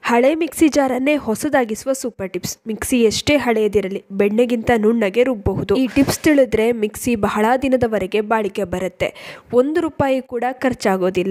ಹಳೆ ಮಿಕ್ಸಿ ಜಾರನ್ನೇ ಹೊಸದಾಗಿಸುವ ಸೂಪರ್ ಟಿಪ್ಸ್ ಮಿಕ್ಸಿ ಎಷ್ಟೇ ಹಳೆಯದಿರಲಿ ಬೆಣ್ಣೆಗಿಂತ ನುಣ್ಣಗೆ ರುಬ್ಬಬಹುದು ಈ ಟಿಪ್ಸ್ ತಿಳಿದ್ರೆ ಮಿಕ್ಸಿ ಬಹಳ ದಿನದವರೆಗೆ ಬಾಳಿಕೆ ಬರುತ್ತೆ ಒಂದು ರೂಪಾಯಿ ಕೂಡ ಖರ್ಚಾಗೋದಿಲ್ಲ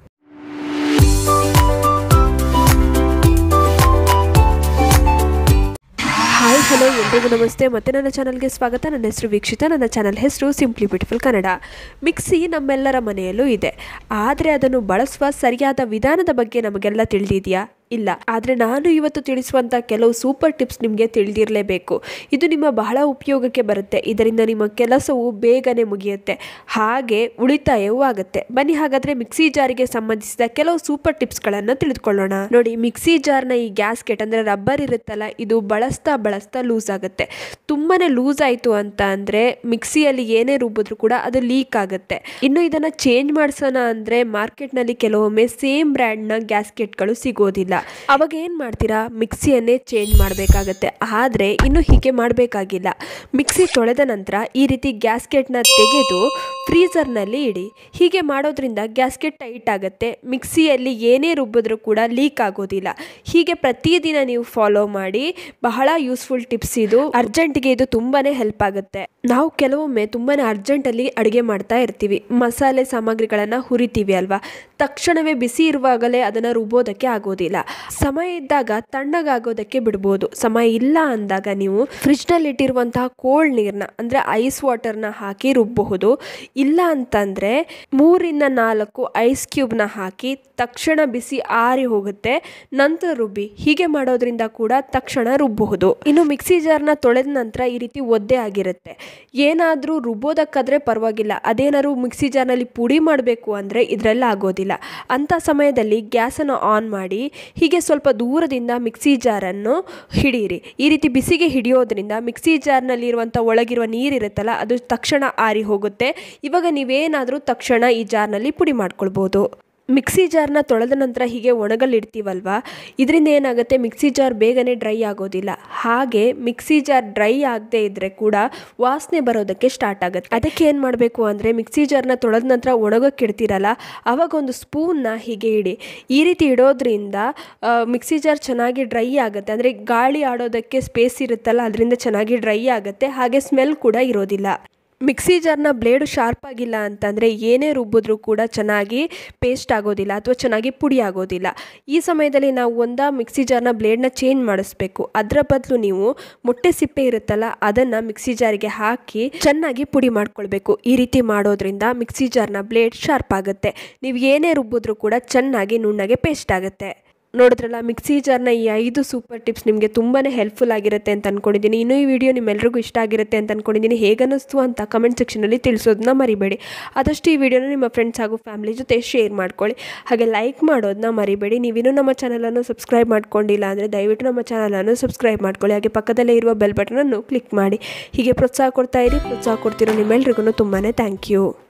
ಹಾಯ್ ಹಲೋ ಎಲ್ರಿಗೂ ನಮಸ್ತೆ ಮತ್ತೆ ನನ್ನ ಚಾನಲ್ಗೆ ಸ್ವಾಗತ ನನ್ನ ಹೆಸರು ವೀಕ್ಷಿತ ನನ್ನ ಚಾನಲ್ ಹೆಸರು ಸಿಂಪ್ಲಿ ಬ್ಯೂಟಿಫುಲ್ ಕನ್ನಡ ಮಿಕ್ಸಿ ನಮ್ಮೆಲ್ಲರ ಮನೆಯಲ್ಲೂ ಇದೆ ಆದರೆ ಅದನ್ನು ಬಳಸುವ ಸರಿಯಾದ ವಿಧಾನದ ಬಗ್ಗೆ ನಮಗೆಲ್ಲ ತಿಳಿದಿದೆಯಾ ಇಲ್ಲ ಆದರೆ ನಾನು ಇವತ್ತು ತಿಳಿಸುವಂಥ ಕೆಲವು ಸೂಪರ್ ಟಿಪ್ಸ್ ನಿಮಗೆ ತಿಳಿದಿರಲೇಬೇಕು ಇದು ನಿಮ್ಮ ಬಹಳ ಉಪಯೋಗಕ್ಕೆ ಬರುತ್ತೆ ಇದರಿಂದ ನಿಮ್ಮ ಕೆಲಸವು ಬೇಗನೆ ಮುಗಿಯುತ್ತೆ ಹಾಗೆ ಉಳಿತಾಯವೂ ಆಗುತ್ತೆ ಬನ್ನಿ ಹಾಗಾದರೆ ಮಿಕ್ಸಿ ಜಾರಿಗೆ ಸಂಬಂಧಿಸಿದ ಕೆಲವು ಸೂಪರ್ ಟಿಪ್ಸ್ಗಳನ್ನು ತಿಳಿದುಕೊಳ್ಳೋಣ ನೋಡಿ ಮಿಕ್ಸಿ ಜಾರ್ನ ಈ ಗ್ಯಾಸ್ಕೆಟ್ ಅಂದರೆ ರಬ್ಬರ್ ಇರುತ್ತಲ್ಲ ಇದು ಬಳಸ್ತಾ ಬಳಸ್ತಾ ಲೂಸ್ ಆಗುತ್ತೆ ತುಂಬಾ ಲೂಸ್ ಆಯಿತು ಅಂತ ಅಂದರೆ ಮಿಕ್ಸಿಯಲ್ಲಿ ಏನೇ ರುಬ್ಬಿದ್ರು ಕೂಡ ಅದು ಲೀಕ್ ಆಗುತ್ತೆ ಇನ್ನು ಇದನ್ನು ಚೇಂಜ್ ಮಾಡಿಸೋಣ ಅಂದರೆ ಮಾರ್ಕೆಟ್ನಲ್ಲಿ ಕೆಲವೊಮ್ಮೆ ಸೇಮ್ ಬ್ರ್ಯಾಂಡ್ನ ಗ್ಯಾಸ್ಕೆಟ್ಗಳು ಸಿಗೋದಿಲ್ಲ ಅವಾಗ ಏನು ಮಾಡ್ತೀರಾ ಮಿಕ್ಸಿಯನ್ನೇ ಚೇಂಜ್ ಮಾಡಬೇಕಾಗತ್ತೆ ಆದರೆ ಇನ್ನು ಹೀಗೆ ಮಾಡಬೇಕಾಗಿಲ್ಲ ಮಿಕ್ಸಿ ತೊಳೆದ ನಂತರ ಈ ರೀತಿ ಗ್ಯಾಸ್ಕೆಟ್ನ ತೆಗೆದು ಫ್ರೀಸರ್ನಲ್ಲಿ ಇಡಿ ಹೀಗೆ ಮಾಡೋದ್ರಿಂದ ಗ್ಯಾಸ್ಕೆಟ್ ಟೈಟ್ ಆಗುತ್ತೆ ಮಿಕ್ಸಿಯಲ್ಲಿ ಏನೇ ರುಬ್ಬಿದ್ರೂ ಕೂಡ ಲೀಕ್ ಆಗೋದಿಲ್ಲ ಹೀಗೆ ಪ್ರತಿದಿನ ನೀವು ಫಾಲೋ ಮಾಡಿ ಬಹಳ ಯೂಸ್ಫುಲ್ ಟಿಪ್ಸ್ ಇದು ಅರ್ಜೆಂಟ್ಗೆ ಇದು ತುಂಬಾ ಹೆಲ್ಪ್ ಆಗುತ್ತೆ ನಾವು ಕೆಲವೊಮ್ಮೆ ತುಂಬಾ ಅರ್ಜೆಂಟಲ್ಲಿ ಅಡುಗೆ ಮಾಡ್ತಾ ಇರ್ತೀವಿ ಮಸಾಲೆ ಸಾಮಗ್ರಿಗಳನ್ನು ಹುರಿತೀವಿ ಅಲ್ವಾ ತಕ್ಷಣವೇ ಬಿಸಿ ಇರುವಾಗಲೇ ಅದನ್ನು ರುಬ್ಬೋದಕ್ಕೆ ಆಗೋದಿಲ್ಲ ಸಮಯ ಇದ್ದಾಗ ತಣ್ಣಗಾಗೋದಕ್ಕೆ ಬಿಡ್ಬೋದು ಸಮಯ ಇಲ್ಲ ಅಂದಾಗ ನೀವು ಫ್ರಿಜ್ನಲ್ಲಿ ಇಟ್ಟಿರುವಂತಹ ಕೋಲ್ಡ್ ನೀರನ್ನ ಅಂದರೆ ಐಸ್ ವಾಟರ್ನ ಹಾಕಿ ರುಬ್ಬಬಹುದು ಇಲ್ಲ ಅಂತಂದರೆ ಮೂರಿಂದ ನಾಲ್ಕು ಐಸ್ ಕ್ಯೂಬ್ನ ಹಾಕಿ ತಕ್ಷಣ ಬಿಸಿ ಆರಿ ಹೋಗುತ್ತೆ ನಂತರ ರುಬ್ಬಿ ಹೀಗೆ ಮಾಡೋದ್ರಿಂದ ಕೂಡ ತಕ್ಷಣ ರುಬ್ಬಬಹುದು ಇನ್ನು ಮಿಕ್ಸಿ ಜಾರ್ನ ತೊಳೆದ ನಂತರ ಈ ರೀತಿ ಒದ್ದೆ ಆಗಿರುತ್ತೆ ಏನಾದರೂ ರುಬ್ಬೋದಕ್ಕಾದ್ರೆ ಪರವಾಗಿಲ್ಲ ಅದೇನಾದ್ರು ಮಿಕ್ಸಿ ಜಾರ್ನಲ್ಲಿ ಪುಡಿ ಮಾಡಬೇಕು ಅಂದರೆ ಇದರೆಲ್ಲ ಆಗೋದಿಲ್ಲ ಅಂಥ ಸಮಯದಲ್ಲಿ ಗ್ಯಾಸನ್ನು ಆನ್ ಮಾಡಿ ಹೀಗೆ ಸ್ವಲ್ಪ ದೂರದಿಂದ ಮಿಕ್ಸಿ ಜಾರನ್ನು ಹಿಡೀರಿ ಈ ರೀತಿ ಬಿಸಿಗೆ ಹಿಡಿಯೋದ್ರಿಂದ ಮಿಕ್ಸಿ ಜಾರ್ನಲ್ಲಿರುವಂಥ ಒಳಗಿರುವ ನೀರಿರುತ್ತಲ್ಲ ಅದು ತಕ್ಷಣ ಆರಿ ಹೋಗುತ್ತೆ ಇವಾಗ ನೀವೇನಾದರೂ ತಕ್ಷಣ ಈ ಜಾರ್ನಲ್ಲಿ ಪುಡಿ ಮಾಡ್ಕೊಳ್ಬೋದು ಮಿಕ್ಸಿ ಜಾರ್ನ ತೊಳೆದ ನಂತರ ಹೀಗೆ ಒಣಗಲಿಡ್ತೀವಲ್ವಾ ಇದರಿಂದ ಏನಾಗುತ್ತೆ ಮಿಕ್ಸಿ ಜಾರ್ ಬೇಗನೆ ಡ್ರೈ ಆಗೋದಿಲ್ಲ ಹಾಗೆ ಮಿಕ್ಸಿ ಜಾರ್ ಡ್ರೈ ಆಗದೆ ಇದ್ದರೆ ಕೂಡ ವಾಸನೆ ಬರೋದಕ್ಕೆ ಸ್ಟಾರ್ಟ್ ಆಗುತ್ತೆ ಅದಕ್ಕೆ ಏನು ಮಾಡಬೇಕು ಅಂದರೆ ಮಿಕ್ಸಿ ಜಾರ್ನ ತೊಳೆದ ನಂತರ ಒಣಗೋಕ್ಕೆ ಇಡ್ತೀರಲ್ಲ ಆವಾಗ ಒಂದು ಸ್ಪೂನ್ನ ಹೀಗೆ ಇಡಿ ಈ ರೀತಿ ಇಡೋದ್ರಿಂದ ಮಿಕ್ಸಿ ಜಾರ್ ಚೆನ್ನಾಗಿ ಡ್ರೈ ಆಗುತ್ತೆ ಅಂದರೆ ಗಾಳಿ ಆಡೋದಕ್ಕೆ ಸ್ಪೇಸ್ ಇರುತ್ತಲ್ಲ ಅದರಿಂದ ಚೆನ್ನಾಗಿ ಡ್ರೈ ಆಗುತ್ತೆ ಹಾಗೆ ಸ್ಮೆಲ್ ಕೂಡ ಇರೋದಿಲ್ಲ ಮಿಕ್ಸಿ ಜಾರ್ನ ಬ್ಲೇಡು ಶಾರ್ಪ್ ಆಗಿಲ್ಲ ಅಂತಂದರೆ ಏನೇ ರುಬ್ಬಿದ್ರೂ ಕೂಡ ಚೆನ್ನಾಗಿ ಪೇಸ್ಟ್ ಆಗೋದಿಲ್ಲ ಅಥವಾ ಚೆನ್ನಾಗಿ ಪುಡಿ ಆಗೋದಿಲ್ಲ ಈ ಸಮಯದಲ್ಲಿ ನಾವು ಒಂದ ಮಿಕ್ಸಿ ಜಾರ್ನ ಬ್ಲೇಡ್ನ ಚೇಂಜ್ ಮಾಡಿಸ್ಬೇಕು ಅದರ ಬದಲು ನೀವು ಮೊಟ್ಟೆ ಸಿಪ್ಪೆ ಇರುತ್ತಲ್ಲ ಅದನ್ನು ಮಿಕ್ಸಿ ಜಾರಿಗೆ ಹಾಕಿ ಚೆನ್ನಾಗಿ ಪುಡಿ ಮಾಡ್ಕೊಳ್ಬೇಕು ಈ ರೀತಿ ಮಾಡೋದ್ರಿಂದ ಮಿಕ್ಸಿ ಜಾರ್ನ ಬ್ಲೇಡ್ ಶಾರ್ಪ್ ಆಗುತ್ತೆ ನೀವು ಏನೇ ರುಬ್ಬಿದ್ರೂ ಕೂಡ ಚೆನ್ನಾಗಿ ನುಣ್ಣಗೆ ಪೇಸ್ಟ್ ಆಗುತ್ತೆ ನೋಡಿದ್ರಲ್ಲ ಮಿಕ್ಸಿ ಜಾರ್ನ ಈ ಐದು ಸೂಪರ್ ಟಿಪ್ಸ್ ನಿಮಗೆ ತುಂಬಾ ಹೆಲ್ಪ್ಫುಲ್ ಆಗಿರುತ್ತೆ ಅಂತ ಅಂದ್ಕೊಂಡಿದ್ದೀನಿ ಇನ್ನೂ ಈ ವಿಡಿಯೋ ನಿಮ್ಮೆಲ್ರಿಗೂ ಇಷ್ಟ ಆಗಿರುತ್ತೆ ಅಂತ ಅಂದ್ಕೊಂಡಿದ್ದೀನಿ ಹೇಗನ್ನಿಸ್ತು ಅಂತ ಕಮೆಂಟ್ ಸೆಕ್ಷನಲ್ಲಿ ತಿಳಿಸೋದನ್ನ ಮರಿಬೇಡಿ ಆದಷ್ಟು ಈ ವಿಡಿಯೋನ ನಿಮ್ಮ ಫ್ರೆಂಡ್ಸ್ ಹಾಗೂ ಫ್ಯಾಮಿಲಿ ಜೊತೆ ಶೇರ್ ಮಾಡ್ಕೊಳ್ಳಿ ಹಾಗೆ ಲೈಕ್ ಮಾಡೋದನ್ನ ಮರಿಬೇಡಿ ನೀವಿನ್ನೂ ನಮ್ಮ ಚಾನಲನ್ನು ಸಬ್ಸ್ಕ್ರೈಬ್ ಮಾಡ್ಕೊಂಡಿಲ್ಲ ಅಂದರೆ ದಯವಿಟ್ಟು ನಮ್ಮ ಚಾನಲನ್ನು ಸಬ್ಸ್ಕ್ರೈಬ್ ಮಾಡ್ಕೊಳ್ಳಿ ಹಾಗೆ ಪಕ್ಕದಲ್ಲೇ ಇರುವ ಬೆಲ್ ಬಟನನ್ನು ಕ್ಲಿಕ್ ಮಾಡಿ ಹೀಗೆ ಪ್ರೋತ್ಸಾಹ ಕೊಡ್ತಾ ಇರಿ ಪ್ರೋತ್ಸಾಹ ಕೊಡ್ತಿರೋ ನಿಮ್ಮೆಲ್ರಿಗೂ ತುಂಬಾ ಥ್ಯಾಂಕ್ ಯು